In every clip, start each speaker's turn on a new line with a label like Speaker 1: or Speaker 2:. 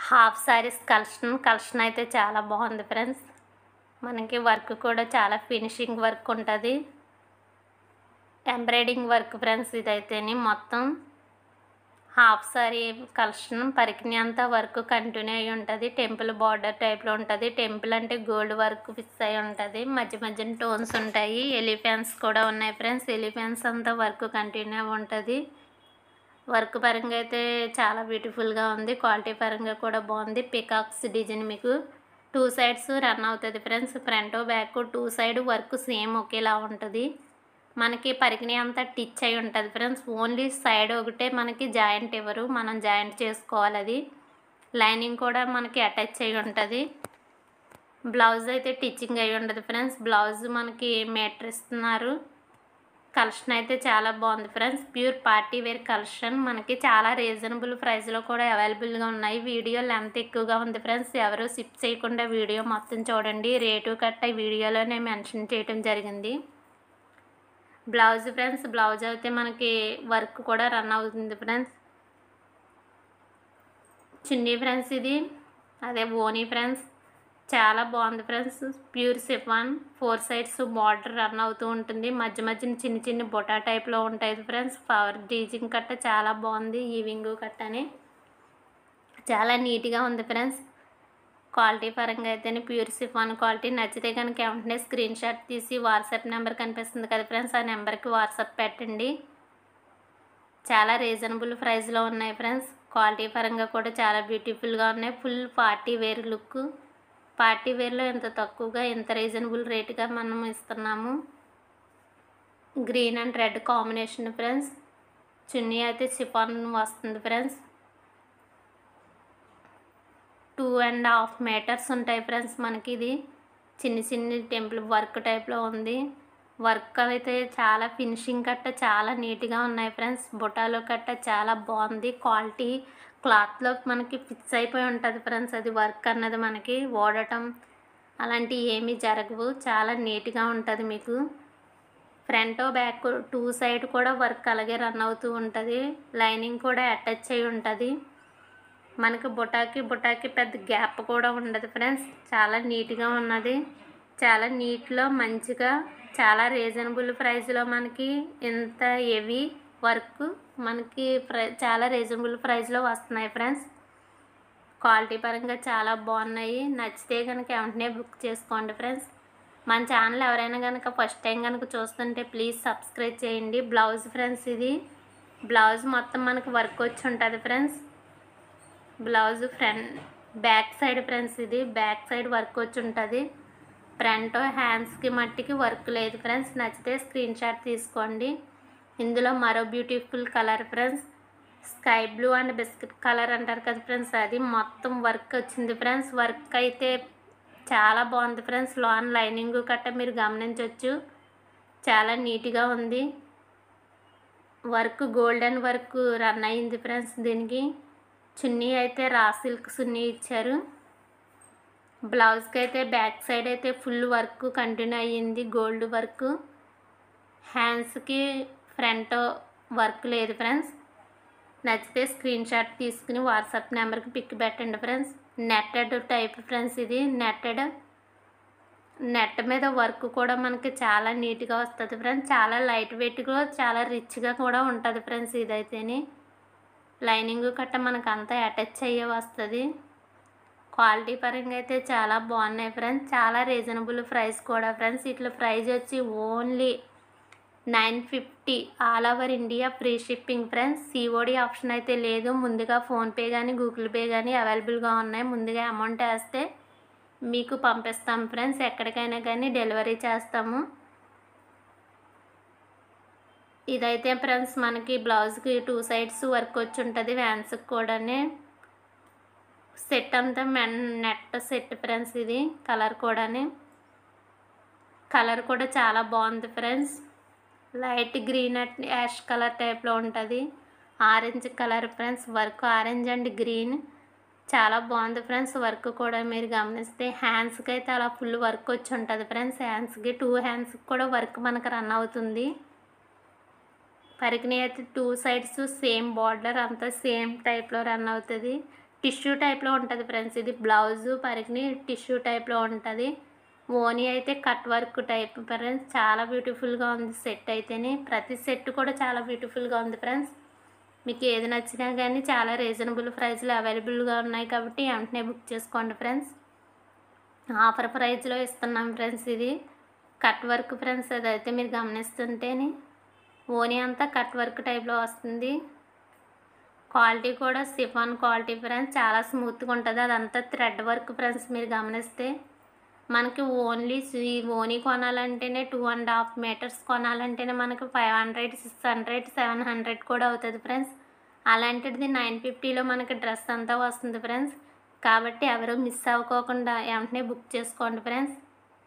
Speaker 1: half saris collection collection అయితే చాలా బాగుంది ఫ్రెండ్స్ మనకి వర్క్ కూడా చాలా ఫినిషింగ్ వర్క్ ఉంటుంది ఎంబ్రాయిడింగ్ వర్క్ ఫ్రెండ్స్ ఇదైతేని మొత్తం హాఫ్ సారీ కలెక్షన్ పరికిని అంతా వర్క్ కంటిన్యూ అయి ఉంటుంది టెంపుల్ బార్డర్ టైప్లో ఉంటుంది టెంపుల్ అంటే గోల్డ్ వర్క్ ఫిక్స్ అయి ఉంటుంది మధ్య మధ్యన టోన్స్ ఉంటాయి ఎలిఫెన్స్ కూడా ఉన్నాయి ఫ్రెండ్స్ ఎలిఫెన్స్ అంతా వర్క్ కంటిన్యూ ఉంటుంది వర్క్ పరంగా అయితే చాలా బ్యూటిఫుల్గా ఉంది క్వాలిటీ పరంగా కూడా బాగుంది పికాక్స్ డిజైన్ మీకు టూ సైడ్స్ రన్ అవుతుంది friends front back two side work same ఒకేలా ఉంటుంది మనకి పరికిణి అంతా టిచ్ అయి ఉంటుంది ఫ్రెండ్స్ ఓన్లీ సైడ్ ఒకటే మనకి జాయింట్ ఇవ్వరు మనం జాయింట్ చేసుకోవాలి అది లైనింగ్ కూడా మనకి అటాచ్ అయి ఉంటుంది బ్లౌజ్ అయితే టిచ్చింగ్ అయి ఉంటుంది ఫ్రెండ్స్ బ్లౌజ్ మనకి మీటర్ ఇస్తున్నారు కలెక్షన్ అయితే చాలా బాగుంది friends pure party wear collection మనకి చాలా రీజనబుల్ ప్రైస్లో కూడా అవైలబుల్గా ఉన్నాయి వీడియో లెంత్ ఎక్కువగా ఉంది ఫ్రెండ్స్ ఎవరు సిప్ చేయకుండా వీడియో మొత్తం చూడండి రేటు కట్ట ఈ వీడియోలోనే మెన్షన్ చేయడం జరిగింది బ్లౌజ్ ఫ్రెండ్స్ బ్లౌజ్ అయితే మనకి వర్క్ కూడా రన్ అవుతుంది ఫ్రెండ్స్ చున్నీ ఫ్రెండ్స్ ఇది అదే ఓనీ ఫ్రెండ్స్ చాలా బాగుంది friends pure chiffon four sides border run అవుతూ ఉంటుంది మధ్య మధ్యన చిన్న చిన్న బొటా టైప్లో ఉంటాయి ఫ్రెండ్స్ పవర్ డీజింగ్ కట్ట చాలా బాగుంది ఈవింగ్ కట్ట అని చాలా నీట్గా ఉంది ఫ్రెండ్స్ క్వాలిటీ పరంగా అయితేనే ప్యూర్ సిఫాన్ క్వాలిటీ నచ్చితే కనుక వెంటనే స్క్రీన్ షాట్ తీసి వాట్సాప్ నెంబర్ కనిపిస్తుంది కదా ఫ్రెండ్స్ ఆ నెంబర్కి వాట్సాప్ పెట్టండి చాలా రీజనబుల్ ప్రైస్లో ఉన్నాయి ఫ్రెండ్స్ క్వాలిటీ పరంగా కూడా చాలా బ్యూటిఫుల్గా ఉన్నాయి full party wear look party వేర్లో ఇంత తక్కువగా ఇంత రీజనబుల్ రేటుగా మనం ఇస్తున్నాము green and red combination friends చున్నీ అయితే సిఫాన్ వస్తుంది friends two and half meters ఉంటాయి ఫ్రెండ్స్ మనకి ఇది చిన్న చిన్న టెంపుల్ వర్క్ టైప్లో ఉంది వర్క్ అయితే చాలా ఫినిషింగ్ కట్ట చాలా నీట్గా ఉన్నాయి ఫ్రెండ్స్ బుటాలో కట్ట చాలా బాగుంది క్వాలిటీ క్లాత్లో మనకి ఫిక్స్ అయిపోయి ఉంటుంది ఫ్రెండ్స్ అది వర్క్ అన్నది మనకి ఓడటం అలాంటివి ఏమీ జరగవు చాలా నీట్గా ఉంటుంది మీకు ఫ్రంట్ బ్యాక్ టూ సైడ్ కూడా వర్క్ అలాగే రన్ అవుతూ ఉంటుంది లైనింగ్ కూడా అటాచ్ అయి ఉంటుంది మనకి బుటాకి బుటాకి పెద్ద గ్యాప్ కూడా ఉండదు ఫ్రెండ్స్ చాలా నీట్గా ఉన్నది చాలా నీట్లో మంచిగా చాలా రీజనబుల్ ప్రైస్లో మనకి ఇంత హెవీ వర్క్ మనకి ప్రై చాలా రీజనబుల్ ప్రైస్లో వస్తున్నాయి ఫ్రెండ్స్ క్వాలిటీ పరంగా చాలా బాగున్నాయి నచ్చితే కనుక వెంటనే బుక్ చేసుకోండి ఫ్రెండ్స్ మన ఛానల్ ఎవరైనా కనుక ఫస్ట్ టైం కనుక చూస్తుంటే ప్లీజ్ సబ్స్క్రైబ్ చేయండి బ్లౌజ్ ఫ్రెండ్స్ ఇది బ్లౌజ్ మొత్తం మనకి వర్క్ వచ్చి ఉంటుంది friends blouse front back side friends ఇది బ్యాక్ సైడ్ వర్క్ వచ్చి ఉంటుంది ఫ్రంట్ హ్యాండ్స్కి మట్టికి వర్క్ లేదు ఫ్రెండ్స్ నచ్చితే స్క్రీన్ షాట్ తీసుకోండి ఇందులో మరో beautiful colour friends sky blue and biscuit colour అంటారు కదా ఫ్రెండ్స్ అది మొత్తం వర్క్ వచ్చింది ఫ్రెండ్స్ వర్క్ అయితే చాలా బాగుంది ఫ్రెండ్స్ లాన్ లైనింగ్ కట్ట మీరు గమనించవచ్చు చాలా నీట్గా ఉంది వర్క్ గోల్డెన్ వర్క్ రన్ అయింది ఫ్రెండ్స్ దీనికి చున్నీ అయితే రా సిల్క్ చున్నీ ఇచ్చారు బ్లౌజ్కి అయితే బ్యాక్ సైడ్ అయితే ఫుల్ వర్క్ కంటిన్యూ అయ్యింది గోల్డ్ వర్క్ హ్యాండ్స్కి ఫ్రంట్ వర్క్ లేదు ఫ్రెండ్స్ నచ్చితే స్క్రీన్ షాట్ తీసుకుని వాట్సాప్ నెంబర్కి పిక్ పెట్టండి ఫ్రెండ్స్ నెట్టెడ్ టైప్ ఫ్రెండ్స్ ఇది నెట్టెడ్ నెట్ మీద వర్క్ కూడా మనకి చాలా నీట్గా వస్తుంది ఫ్రెండ్స్ చాలా లైట్ వెయిట్గా చాలా రిచ్గా కూడా ఉంటుంది ఫ్రెండ్స్ ఇదైతేని లైనింగ్ కట్ట మనకు అంతా అటాచ్ అయ్యే వస్తుంది క్వాలిటీ పరంగా అయితే చాలా బాగున్నాయి ఫ్రెండ్స్ చాలా రీజనబుల్ ప్రైస్ కూడా ఫ్రెండ్స్ ఇట్లా ప్రైస్ వచ్చి only nine fifty all over India free shipping friends COD option అయితే లేదు ముందుగా ఫోన్పే కానీ గూగుల్ పే కానీ అవైలబుల్గా ఉన్నాయి ముందుగా అమౌంట్ వేస్తే మీకు పంపిస్తాం ఫ్రెండ్స్ ఎక్కడికైనా కానీ డెలివరీ చేస్తాము ఇదైతే ఫ్రెండ్స్ మనకి బ్లౌజ్కి టూ సైడ్స్ వర్క్ వచ్చి ఉంటుంది వ్యాన్స్కి కూడానే సెట్ అంతా మెన్ నెట్ సెట్ ఫ్రెండ్స్ ఇది కలర్ కూడాని కలర్ కూడా చాలా బాగుంది friends light green ash colour టైప్లో ఉంటుంది orange colour friends work orange and green చాలా బాగుంది ఫ్రెండ్స్ వర్క్ కూడా మీరు గమనిస్తే హ్యాండ్స్కి అయితే అలా ఫుల్ వర్క్ వచ్చి ఉంటుంది ఫ్రెండ్స్ హ్యాండ్స్కి టూ హ్యాండ్స్కి కూడా వర్క్ మనకు రన్ అవుతుంది పరికిణి అయితే టూ సైడ్స్ సేమ్ బార్డర్ అంతా సేమ్ టైప్లో రన్ అవుతుంది టిష్యూ టైప్లో ఉంటుంది ఫ్రెండ్స్ ఇది బ్లౌజు పరికిని టిష్యూ టైప్లో ఉంటుంది ఓనీ అయితే కట్ వర్క్ టైప్ ఫ్రెండ్స్ చాలా బ్యూటిఫుల్గా ఉంది సెట్ అయితేనే ప్రతి సెట్ కూడా చాలా బ్యూటిఫుల్గా ఉంది ఫ్రెండ్స్ మీకు ఏది నచ్చినా కానీ చాలా రీజనబుల్ ప్రైస్లో అవైలబుల్గా ఉన్నాయి కాబట్టి వెంటనే బుక్ చేసుకోండి ఫ్రెండ్స్ ఆఫర్ ప్రైస్లో ఇస్తున్నాం ఫ్రెండ్స్ ఇది కట్ వర్క్ ఫ్రెండ్స్ అదైతే మీరు గమనిస్తుంటేనే ఓనీ అంతా కట్ వర్క్ టైప్లో వస్తుంది క్వాలిటీ కూడా సిఫాన్ క్వాలిటీ ఫ్రెండ్స్ చాలా స్మూత్గా ఉంటుంది అదంతా థ్రెడ్ వర్క్ ఫ్రెండ్స్ మీరు గమనిస్తే మనకి ఓన్లీ ఈ ఓనీ కొనాలంటేనే టూ అండ్ హాఫ్ మీటర్స్ కొనాలంటేనే మనకి five hundred six hundred seven hundred కూడా అవుతుంది ఫ్రెండ్స్ అలాంటిది నైన్ ఫిఫ్టీలో మనకి డ్రెస్ అంతా వస్తుంది ఫ్రెండ్స్ కాబట్టి ఎవరు మిస్ అవ్వకోకుండా వెంటనే బుక్ చేసుకోండి ఫ్రెండ్స్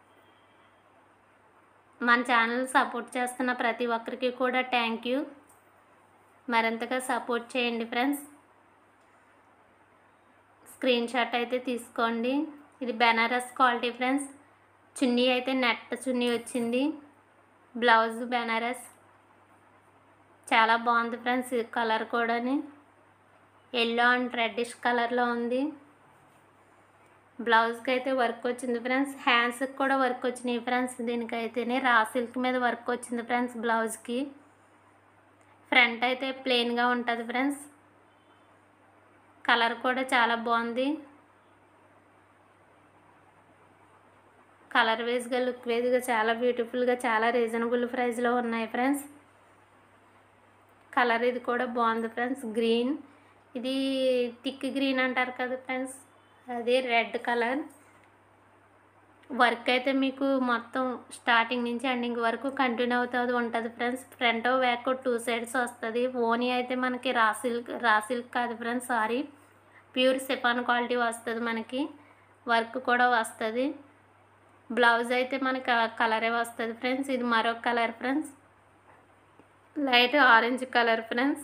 Speaker 1: మన ఛానల్ సపోర్ట్ చేస్తున్న ప్రతి ఒక్కరికి కూడా థ్యాంక్ యూ మరింతగా సపోర్ట్ చేయండి ఫ్రెండ్స్ స్క్రీన్ షాట్ అయితే తీసుకోండి ఇది బెనారస్ క్వాలిటీ ఫ్రెండ్స్ చున్నీ అయితే నెట్ చున్నీ వచ్చింది బ్లౌజ్ బెనారస్ చాలా బాగుంది ఫ్రెండ్స్ ఈ కలర్ కూడాని ఎల్లో అండ్ రెడ్డిష్ కలర్లో ఉంది బ్లౌజ్కి అయితే వర్క్ వచ్చింది ఫ్రెండ్స్ హ్యాండ్స్కి కూడా వర్క్ వచ్చినాయి ఫ్రెండ్స్ దీనికైతేనే రా సిల్క్ మీద వర్క్ వచ్చింది ఫ్రెండ్స్ బ్లౌజ్కి ఫ్రంట్ అయితే ప్లెయిన్గా ఉంటుంది ఫ్రెండ్స్ కలర్ కూడా చాలా బాగుంది కలర్ వేస్గా లుక్ వేస్గా చాలా బ్యూటిఫుల్గా చాలా రీజనబుల్ ప్రైస్లో ఉన్నాయి ఫ్రెండ్స్ కలర్ ఇది కూడా బాగుంది ఫ్రెండ్స్ గ్రీన్ ఇది థిక్ గ్రీన్ అంటారు కదా ఫ్రెండ్స్ అది రెడ్ కలర్ వర్క్ అయితే మీకు మొత్తం స్టార్టింగ్ నుంచి ఎండింగ్ వరకు కంటిన్యూ అవుతుంది ఉంటుంది friends front back two sides వస్తుంది ఓనీ అయితే మనకి రా సిల్క్ రా సిల్క్ కాదు friends sorry pure chiffon quality వస్తుంది మనకి వర్క్ కూడా వస్తుంది బ్లౌజ్ అయితే మనకి ఆ కలరే వస్తుంది ఫ్రెండ్స్ ఇది మరొక colour friends light orange colour friends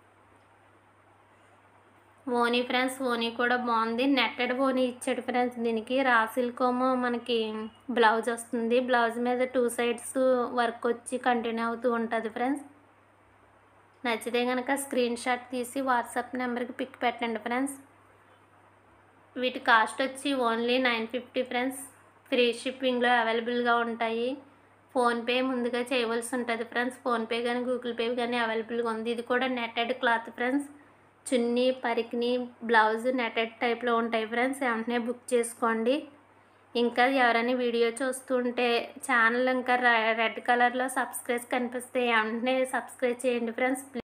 Speaker 1: ఓనీ ఫ్రెండ్స్ ఓనీ కూడా బాగుంది నెట్టెడ్ ఓనీ ఇచ్చాడు ఫ్రెండ్స్ దీనికి రా సిల్కోమో మనకి బ్లౌజ్ వస్తుంది బ్లౌజ్ మీద టూ సైడ్స్ వర్క్ వచ్చి కంటిన్యూ అవుతూ ఉంటుంది ఫ్రెండ్స్ నచ్చితే కనుక స్క్రీన్ షాట్ తీసి వాట్సాప్ నెంబర్కి పిక్ పెట్టండి ఫ్రెండ్స్ వీటి కాస్ట్ వచ్చి only nine fifty friends free షిప్పింగ్లో అవైలబుల్గా ఉంటాయి ఫోన్పే ముందుగా చేయవలసి ఉంటుంది ఫ్రెండ్స్ ఫోన్పే కానీ గూగుల్ పే కానీ అవైలబుల్గా ఉంది ఇది కూడా నెట్టెడ్ క్లాత్ ఫ్రెండ్స్ చున్నీ పరికిని బ్లౌజ్ నెట్టెడ్ టైప్లో ఉంటాయి ఫ్రెండ్స్ వెంటనే బుక్ చేసుకోండి ఇంకా ఎవరైనా వీడియో చూస్తుంటే ఛానల్ ఇంకా రెడ్ కలర్లో సబ్స్క్రైబ్ కనిపిస్తే వెంటనే సబ్స్క్రైబ్ చేయండి ఫ్రెండ్స్